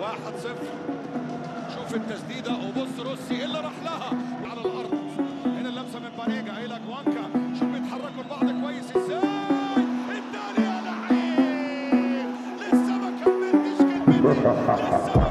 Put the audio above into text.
واحد صفر شوف التسديدة وبص روسي اللي راح لها على الأرض هنا اللمسة من بانيجا إلى كوانكا شوف بيتحركوا البعض كويس إزاي الثاني يا لعيب لسه ما كملتش كلمتي لسه